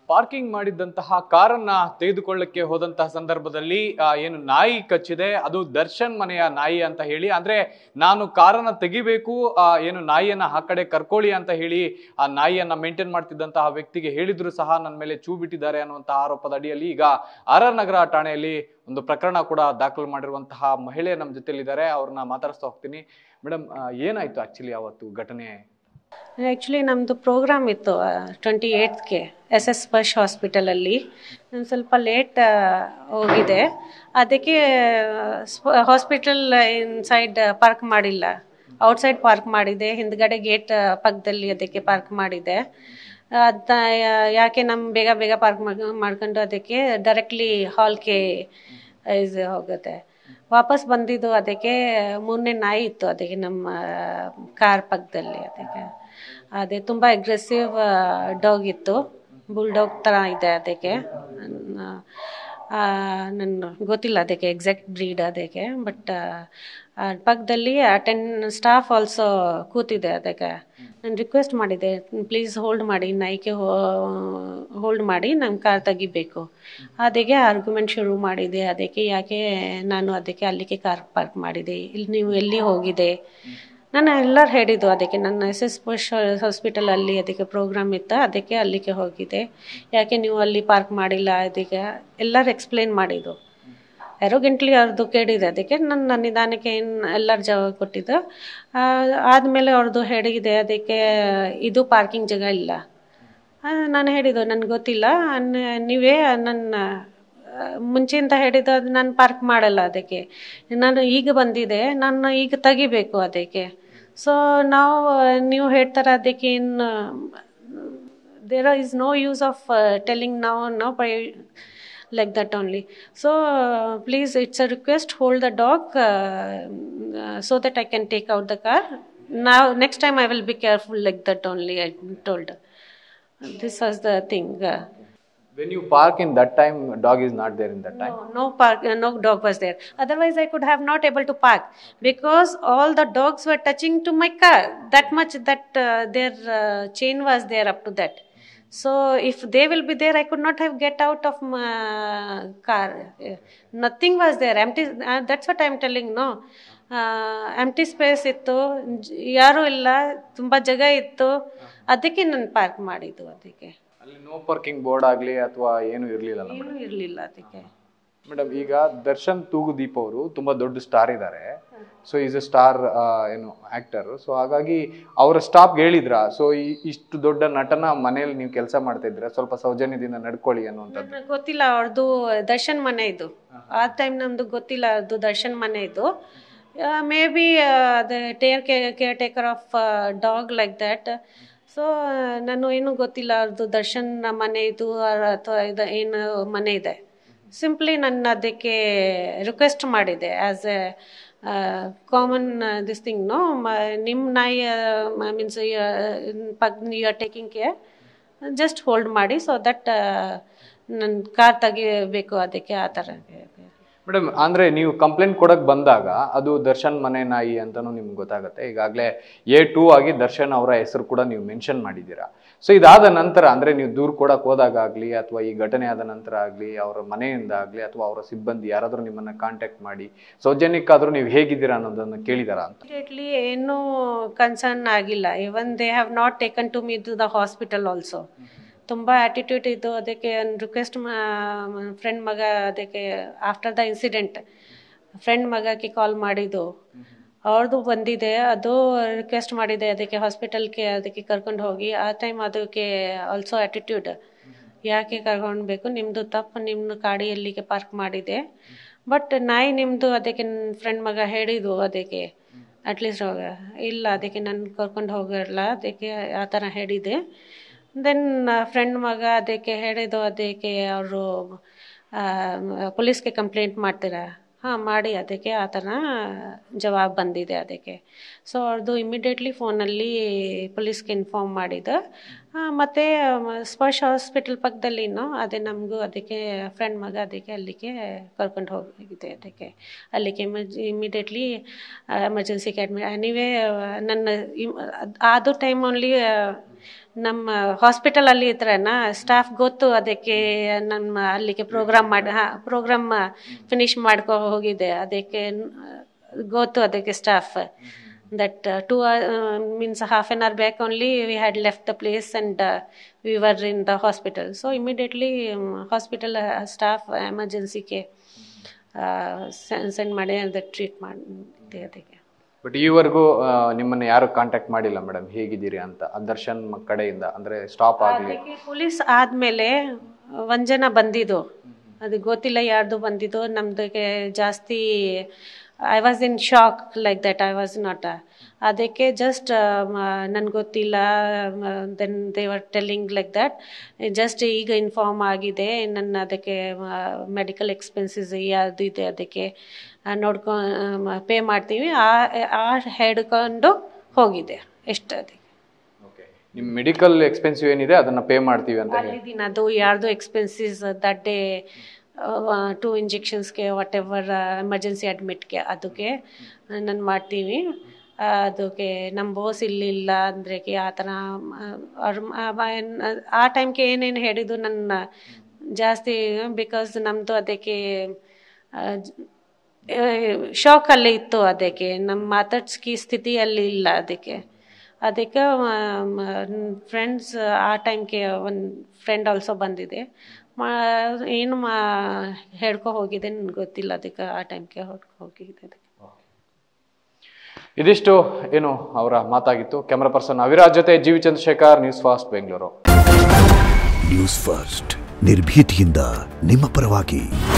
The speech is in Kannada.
ಪಾರ್ಕಿಂಗ್ ಮಾಡಿದ್ದಂತಹ ಕಾರನ್ನ ತೆಗೆದುಕೊಳ್ಳಕ್ಕೆ ಹೋದಂತಹ ಸಂದರ್ಭದಲ್ಲಿ ಆ, ಏನು ನಾಯಿ ಕಚ್ಚಿದೆ ಅದು ದರ್ಶನ್ ಮನೆಯ ನಾಯಿ ಅಂತ ಹೇಳಿ ಅಂದ್ರೆ ನಾನು ಕಾರನ್ನ ತೆಗಿಬೇಕು ಆ, ಏನು ನಾಯಿಯನ್ನ ಆ ಕಡೆ ಕರ್ಕೊಳ್ಳಿ ಅಂತ ಹೇಳಿ ಆ ನಾಯಿಯನ್ನ ಮೇಂಟೈನ್ ಮಾಡ್ತಿದ್ದಂತಹ ವ್ಯಕ್ತಿಗೆ ಹೇಳಿದ್ರು ಸಹ ನನ್ನ ಮೇಲೆ ಚೂ ಬಿಟ್ಟಿದ್ದಾರೆ ಅನ್ನುವಂತಹ ಆರೋಪದ ಅಡಿಯಲ್ಲಿ ಈಗ ಆರ್ ಆರ್ ನಗರ ಠಾಣೆಯಲ್ಲಿ ಒಂದು ಪ್ರಕರಣ ಕೂಡ ದಾಖಲು ಮಾಡಿರುವಂತಹ ಮಹಿಳೆ ನಮ್ಮ ಜೊತೆಲಿದ್ದಾರೆ ಅವ್ರನ್ನ ಮಾತಾಡಿಸ್ತಾ ಹೋಗ್ತೀನಿ ಮೇಡಮ್ ಏನಾಯ್ತು ಆಕ್ಚುಲಿ ಅವತ್ತು ಘಟನೆ ಆ್ಯಕ್ಚುಲಿ ನಮ್ಮದು ಪ್ರೋಗ್ರಾಮ್ ಇತ್ತು ಟ್ವೆಂಟಿ ಏಯ್ತ್ಗೆ ಎಸ್ ಎಸ್ ಫಶ್ ಹಾಸ್ಪಿಟಲಲ್ಲಿ ನಾನು ಸ್ವಲ್ಪ ಲೇಟ್ ಹೋಗಿದೆ ಅದಕ್ಕೆ ಹಾಸ್ಪಿಟಲ್ ಇನ್ಸೈಡ್ ಪಾರ್ಕ್ ಮಾಡಿಲ್ಲ ಔಟ್ಸೈಡ್ ಪಾರ್ಕ್ ಮಾಡಿದೆ ಹಿಂದ್ಗಡೆ ಗೇಟ್ ಪಕ್ಕದಲ್ಲಿ ಅದಕ್ಕೆ ಪಾರ್ಕ್ ಮಾಡಿದೆ ಅದ ಯಾಕೆ ನಮ್ಮ ಬೇಗ ಬೇಗ ಪಾರ್ಕ್ ಮಾಡ್ಕೊಂಡು ಅದಕ್ಕೆ ಡೈರೆಕ್ಟ್ಲಿ ಹಾಲ್ಗೆ ಇದು ಹೋಗುತ್ತೆ ವಾಪಸ್ ಬಂದಿದ್ದು ಅದಕ್ಕೆ ಮೂರನೇ ನಾಯಿ ಇತ್ತು ಅದಕ್ಕೆ ನಮ್ಮ ಕಾರ್ ಪಕ್ಕದಲ್ಲಿ ಅದಕ್ಕೆ ಅದೇ ತುಂಬ ಅಗ್ರೆಸಿವ್ ಡಾಗ್ ಇತ್ತು ಬುಲ್ಡಾಗ್ ಥರ ಇದೆ ಅದಕ್ಕೆ ನನ್ನ ಗೊತ್ತಿಲ್ಲ ಅದಕ್ಕೆ ಎಕ್ಸಾಕ್ಟ್ ಬ್ರೀಡ್ ಅದಕ್ಕೆ ಬಟ್ ಪಕ್ಕದಲ್ಲಿ ಟೆನ್ ಸ್ಟಾಫ್ ಆಲ್ಸೋ ಕೂತಿದೆ ಅದಕ್ಕೆ ನಾನು ರಿಕ್ವೆಸ್ಟ್ ಮಾಡಿದೆ ಪ್ಲೀಸ್ ಹೋಲ್ಡ್ ಮಾಡಿ ನೈಕೆ ಹೋಲ್ಡ್ ಮಾಡಿ ನಮ್ಮ ಕಾರ್ ತೆಗಿಬೇಕು ಅದಕ್ಕೆ ಆರ್ಗ್ಯುಮೆಂಟ್ ಶುರು ಮಾಡಿದೆ ಅದಕ್ಕೆ ಯಾಕೆ ನಾನು ಅದಕ್ಕೆ ಅಲ್ಲಿಗೆ ಕಾರ್ ಪಾರ್ಕ್ ಮಾಡಿದೆ ಇಲ್ಲಿ ನೀವು ಎಲ್ಲಿ ಹೋಗಿದೆ ನಾನು ಎಲ್ಲರೂ ಹೇಳಿದ್ದು ಅದಕ್ಕೆ ನನ್ನ ಎಸ್ ಎಸ್ ಪುಷ್ ಹಾಸ್ಪಿಟಲಲ್ಲಿ ಅದಕ್ಕೆ ಪ್ರೋಗ್ರಾಮ್ ಇತ್ತು ಅದಕ್ಕೆ ಅಲ್ಲಿಗೆ ಹೋಗಿದೆ ಯಾಕೆ ನೀವು ಅಲ್ಲಿ ಪಾರ್ಕ್ ಮಾಡಿಲ್ಲ ಅದಕ್ಕೆ ಎಲ್ಲರೂ ಎಕ್ಸ್ಪ್ಲೇನ್ ಮಾಡಿದ್ದು ಯಾರೋ ಗಂಟ್ಲಿ ಅವ್ರದ್ದು ಕೇಳಿದೆ ಅದಕ್ಕೆ ನನ್ನ ನಿಧಾನಕ್ಕೆ ಏನು ಎಲ್ಲರ ಜವಾಬ್ ಕೊಟ್ಟಿದ್ದು ಆದಮೇಲೆ ಅವ್ರದ್ದು ಹೇಳಿದೆ ಅದಕ್ಕೆ ಇದು ಪಾರ್ಕಿಂಗ್ ಜಾಗ ಇಲ್ಲ ಆ, ನಾನು ಹೇಳಿದ್ದು ನನಗೆ ಗೊತ್ತಿಲ್ಲ ನ- ನೀವೇ ನನ್ನ ಆ, ಮುಂಚೆಯಿಂದ ಹೇಳಿದ್ದು ಅದು ನಾನು ಪಾರ್ಕ್ ಮಾಡಲ್ಲ ಅದಕ್ಕೆ ನಾನು ಈಗ ಬಂದಿದೆ ನಾನು ಈಗ ತೆಗಿಬೇಕು ಅದಕ್ಕೆ ಸೊ ನಾವು ನೀವು ಹೇಳ್ತಾರೆ ಅದಕ್ಕೆ ಇನ್ನು there is no use of uh, telling now now by like that only so uh, please it's a request hold the dog uh, uh, so that i can take out the car now next time i will be careful like that only i told this was the thing uh, when you park in that time dog is not there in that time no, no park, uh, no dog was there. Otherwise, I could have not able to park because all the dogs were touching to my car. That much that uh, their uh, chain was there up to that. So if they will be there, I could not have get out of my car. Uh, Nothing was there. Empty. Uh, that's what I'm telling. No. Empty space ಇತ್ತು ಜ- ಯಾರೂ ಇಲ್ಲ ತುಂಬ ಜಾಗ ಇತ್ತು ಅದಕ್ಕೆ ನಾನು ಪಾರ್ಕ್ ಮಾಡಿದ್ದು ಅದಕ್ಕೆ ಅಲ್ಲಿ ನೋ ಪಾರ್ಕಿಂಗ್ ಬೋರ್ಡ್ ಆಗ್ಲಿ ಅಥವಾ ಏನು ಇರ್ಲಿಲ್ಲ ಏನೂ ಇರಲಿಲ್ಲ ಅದಕ್ಕೆ ಮೇಡಮ್ ಈಗ ದರ್ಶನ್ ತೂಗುದೀಪ್ ಅವರು ತುಂಬಾ ದೊಡ್ಡ ಸ್ಟಾರ್ ಇದ್ದಾರೆ ಸೊ ಈಸ್ ಎ ಸ್ಟಾರ್ ಏನು ಆಕ್ಟರ್ ಸೊ ಹಾಗಾಗಿ ಅವರ ಸ್ಟಾಫ್ಗೆ ಹೇಳಿದ್ರ ಸೊ ಇಷ್ಟು ದೊಡ್ಡ ನಟನ ಮನೇಲಿ ನೀವು ಕೆಲಸ ಮಾಡ್ತಾ ಇದ್ರೆ ಸ್ವಲ್ಪ ಸೌಜನ್ಯದಿಂದ ನಡ್ಕೊಳ್ಳಿ ಅನ್ನುವಂಥದ್ದು ನನಗೆ ಗೊತ್ತಿಲ್ಲ ಅವ್ರದ್ದು ದರ್ಶನ್ ಮನೆ ಇದು ಆ ಟೈಮ್ ನಮ್ದು ಗೊತ್ತಿಲ್ಲ ಅದು ದರ್ಶನ್ ಮನೆ ಇದು ಮೇ ಬಿ ದ ಟೇರ್ caretaker of dog like that so ನಾನು ಏನು ಗೊತ್ತಿಲ್ಲ ಅವ್ರದ್ದು ದರ್ಶನ್ ಮನೆ ಇದು ಅಥವಾ ಇದು ಏನು ಮನೆ ಇದೆ ಸಿಂಪ್ಲಿ ನನ್ನ ಅದಕ್ಕೆ ರಿಕ್ವೆಸ್ಟ್ ಮಾಡಿದೆ as a common this thing no ನಿಮ್ಮ ನಾಯಿ means pug you are taking care just hold ಮಾಡಿ ಸೊ ದಟ್ ನನ್ನ ಕಾರ್ ತೆಗಿಬೇಕು ಅದಕ್ಕೆ ಆ ಥರ ಮೇಡಮ್ ಅಂದ್ರೆ ನೀವು ಕಂಪ್ಲೇಂಟ್ ಕೊಡಕ್ ಬಂದಾಗ ಅದು ದರ್ಶನ್ ಮನೆ ನಾಯಿ ಅಂತಾನು ನಿಮ್ಗೆ ಗೊತ್ತಾಗುತ್ತೆ ಈಗಾಗಲೇ ಎ ಟೂ ಆಗಿ ದರ್ಶನ್ ಅವರ ಹೆಸರು ಕೂಡ ನೀವು ಮೆನ್ಷನ್ ಮಾಡಿದ್ದೀರಾ ಸೊ ಇದಾದ ನಂತರ ಅಂದ್ರೆ ನೀವು ದೂರ ಕೊಡಕ್ ಹೋದಾಗ ಆಗ್ಲಿ ಅಥವಾ ಈ ಘಟನೆ ಆದ ನಂತರ ಆಗ್ಲಿ ಅವರ ಮನೆಯಿಂದ ಆಗ್ಲಿ ಅಥವಾ ಅವರ ಸಿಬ್ಬಂದಿ ಯಾರಾದ್ರೂ ನಿಮ್ಮನ್ನ ಕಾಂಟ್ಯಾಕ್ಟ್ ಮಾಡಿ ಸೌಜನ್ಯಕ್ಕಾದ್ರೂ ನೀವು ಹೇಗಿದ್ದೀರಾ ಅನ್ನೋದನ್ನ ಕೇಳಿದಾರ ಅಂತ ಇಮಿಡಿಯೇಟ್ಲಿ ಏನೂ ಕನ್ಸರ್ನ್ ಆಗಿಲ್ಲ even they have not taken to me to the hospital also ತುಂಬ ಆ್ಯಟಿಟ್ಯೂಡ್ ಇತ್ತು ಅದಕ್ಕೆ ರಿಕ್ವೆಸ್ಟ್ ಫ್ರೆಂಡ್ ಮಗ ಅದಕ್ಕೆ ಆಫ್ಟರ್ ದ ಇನ್ಸಿಡೆಂಟ್ ಫ್ರೆಂಡ್ ಮಗಕ್ಕೆ ಕಾಲ್ ಮಾಡಿದ್ದು ಅವ್ರದ್ದು ಬಂದಿದೆ ಅದು ರಿಕ್ವೆಸ್ಟ್ ಮಾಡಿದೆ ಅದಕ್ಕೆ ಹಾಸ್ಪಿಟಲ್ಗೆ ಅದಕ್ಕೆ ಕರ್ಕೊಂಡು ಹೋಗಿ ಆ ಟೈಮ್ ಅದಕ್ಕೆ ಆಲ್ಸೋ ಆ್ಯಟಿಟ್ಯೂಡ್ ಯಾಕೆ ಕರ್ಕೊಂಡ್ಬೇಕು ನಿಮ್ಮದು ತಪ್ಪು ನಿಮ್ಮ ಗಾಡಿ ಎಲ್ಲಿಗೆ ಪಾರ್ಕ್ ಮಾಡಿದೆ ಬಟ್ ನಾಯಿ ನಿಮ್ಮದು ಅದಕ್ಕೆ ನನ್ನ ಫ್ರೆಂಡ್ ಮಗ ಹೇಳಿದ್ದು ಅದಕ್ಕೆ ಅಟ್ಲೀಸ್ಟ್ ಹೋಗ ಇಲ್ಲ ಅದಕ್ಕೆ ನಾನು ಕರ್ಕೊಂಡು ಹೋಗಲ್ಲ ಅದಕ್ಕೆ ಆ ಥರ ಹೇಳಿದೆ ದೆನ್ ಫ್ರೆಂಡ್ ಮಗ ಅದಕ್ಕೆ ಹೇಳಿದ್ದು ಅದಕ್ಕೆ ಅವರು ಪೊಲೀಸ್ಗೆ ಕಂಪ್ಲೇಂಟ್ ಮಾಡ್ತೀರಾ ಹಾಂ ಮಾಡಿ ಅದಕ್ಕೆ ಆ ಥರ ಜವಾಬ್ ಬಂದಿದೆ ಅದಕ್ಕೆ ಸೊ ಅವ್ರದ್ದು ಇಮಿಡಿಯೇಟ್ಲಿ ಫೋನಲ್ಲಿ ಪೊಲೀಸ್ಗೆ ಇನ್ಫಾರ್ಮ್ ಮಾಡಿದ್ದು ಮತ್ತು ಸ್ಪರ್ಶ್ ಹಾಸ್ಪಿಟಲ್ ಪಕ್ಕದಲ್ಲಿನೂ ಅದೇ ನಮಗೂ ಅದಕ್ಕೆ ಫ್ರೆಂಡ್ ಮಗ ಅದಕ್ಕೆ ಅಲ್ಲಿಗೆ ಕರ್ಕೊಂಡು ಹೋಗಿದೆ ಅದಕ್ಕೆ ಅಲ್ಲಿಗೆ ಇಮಿಡಿಯೇಟ್ಲಿ ಎಮರ್ಜೆನ್ಸಿಗೆ ಅಡ್ಮಿಟ್ ಎನಿವೇ ನನ್ನ ಇಮ್- ಅದ್- ಅದು ಟೈಮ್ ಓನ್ಲಿ ನಮ್ಮ ಹಾಸ್ಪಿಟಲಲ್ಲಿ ಇದ್ರನ ಸ್ಟಾಫ್ ಗೊತ್ತು ಅದಕ್ಕೆ ನಮ್ಮ ಅಲ್ಲಿಗೆ ಪ್ರೋಗ್ರಾಮ್ ಮಾಡಿ ಪ್ರೋಗ್ರಾಮ್ ಫಿನಿಶ್ ಮಾಡ್ಕೊ ಹೋಗಿದೆ ಅದಕ್ಕೆ ಗೊತ್ತು ಅದಕ್ಕೆ staff that too means half an hour back only we had left the place and we were in the hospital so immediately hospital staff ಎಮರ್ಜೆನ್ಸಿಗೆ ಸೆಂಡ್ ಮಾಡಿ ಅದು ಟ್ರೀಟ್ ಮಾಡಿದೆ ಅದಕ್ಕೆ ಬಟ್ ಈವರೆಗೂ ಆ, ನಿಮ್ಮನ್ನ ಯಾರು ಕಾಂಟ್ಯಾಕ್ಟ್ ಮಾಡಿಲ್ಲ ಮೇಡಮ್ ಹೇಗಿದ್ದೀರಿ ಅಂತ ಆ ದರ್ಶನ್ ಮ- ಕಡೆಯಿಂದ ಅಂದ್ರೆ ಸ್ಟಾಪ್ ಆಗ್ಲಿ ಅದಕ್ಕೆ ಪೊಲೀಸ್ ಆದಮೇಲೆ ಒಂದು ಜನ ಬಂದಿದ್ದು ಅದು ಗೊತ್ತಿಲ್ಲ ಯಾರ್ದು ಬಂದಿದ್ದು ನಮ್ದಕ್ಕೆ ಜಾಸ್ತಿ I was in shock like that I was not ಅದಕ್ಕೆ ಜಸ್ಟ್ ನನ್ಗೆ ಗೊತ್ತಿಲ್ಲ then they were telling like that just ಈಗ ಇನ್ಫಾರ್ಮ್ ಆಗಿದೆ ನನ್ನ ಅದಕ್ಕೆ ಮೆಡಿಕಲ್ ಎಕ್ಸ್ಪೆನ್ಸಸ್ ಯಾವುದು ಇದೆ ಅದಕ್ಕೆ ನೋಡ್ಕೊ ಪೇ ಮಾಡ್ತೀವಿ ಆ ಆ ಹಿಡ್ಕೊಂಡು ಹೋಗಿದೆ ಎಷ್ಟು ಅದಕ್ಕೆ ನಿಮ್ ಮೆಡಿಕಲ್ ಎಕ್ಸ್ಪೆನ್ಸಿವ್ ಏನಿದೆ ಅದನ್ನ ಪೇ ಮಾಡ್ತೀವಿ ಅಂತ ಹೇಳಿ ಅಲ್ಲಿ ದಿನದ್ದು ಯಾರ್ದು ಎಕ್ಸ್ಪೆನ್ಸಿಸ್ ದಟ್ ಡೇ ಟೂ ಇಂಜೆಕ್ಷನ್ಸ್ಗೆ ವಾಟ್ ಎವರ್ ಎಮರ್ಜೆನ್ಸಿ ಅಡ್ಮಿಟ್ಗೆ ಅದಕ್ಕೆ ನಾನು ಮಾಡ್ತೀವಿ ಅದಕ್ಕೆ ನಮ್ಮ ಬೋಸ್ ಇಲ್ಲಿಲ್ಲ ಅಂದ್ರೆ ಆ ಥರ ಅವ್ರ ಆ ಟೈಮ್ಗೆ ಏನೇನು ಹೇಳಿದ್ದು ನನ್ನ ಜಾಸ್ತಿ ಬಿಕಾಸ್ ನಮ್ಮದು ಅದಕ್ಕೆ ಶಾಕಲ್ಲಿ ಇತ್ತು ಅದಕ್ಕೆ ನಮ್ಮ ಮಾತಾಡ್ಸ್ಕಿ ಸ್ಥಿತಿಯಲ್ಲಿ ಇಲ್ಲ ಅದಕ್ಕೆ ಅದಕ್ಕೆ ಫ್ರೆಂಡ್ಸ್ ಆ ಟೈಮ್ಗೆ ಒಂದು ಫ್ರೆಂಡ್ ಆಲ್ಸೋ ಬಂದಿದೆ ಮಾ ಏನು ಮಾ ಹೇಳ್ಕೊ ಹೋಗಿದೆ ನನಗೆ ಗೊತ್ತಿಲ್ಲ ಅದಕ್ಕೆ ಆ ಟೈಮ್ಗೆ ಹೊಡ್ಕೊ ಹೋಗಿದೆ ಅದಕ್ಕೆ ಇದಿಷ್ಟು ಏನು ಅವರ ಮಾತಾಗಿತ್ತು ಕ್ಯಾಮರಾ ಪರ್ಸನ್ ಅವಿರಾಜ್ ಜೊತೆ G V Chandrashekar news fast Bengaluru news first ನಿರ್ಭೀತಿಯಿಂದ ನಿಮ್ಮ ಪರವಾಗಿ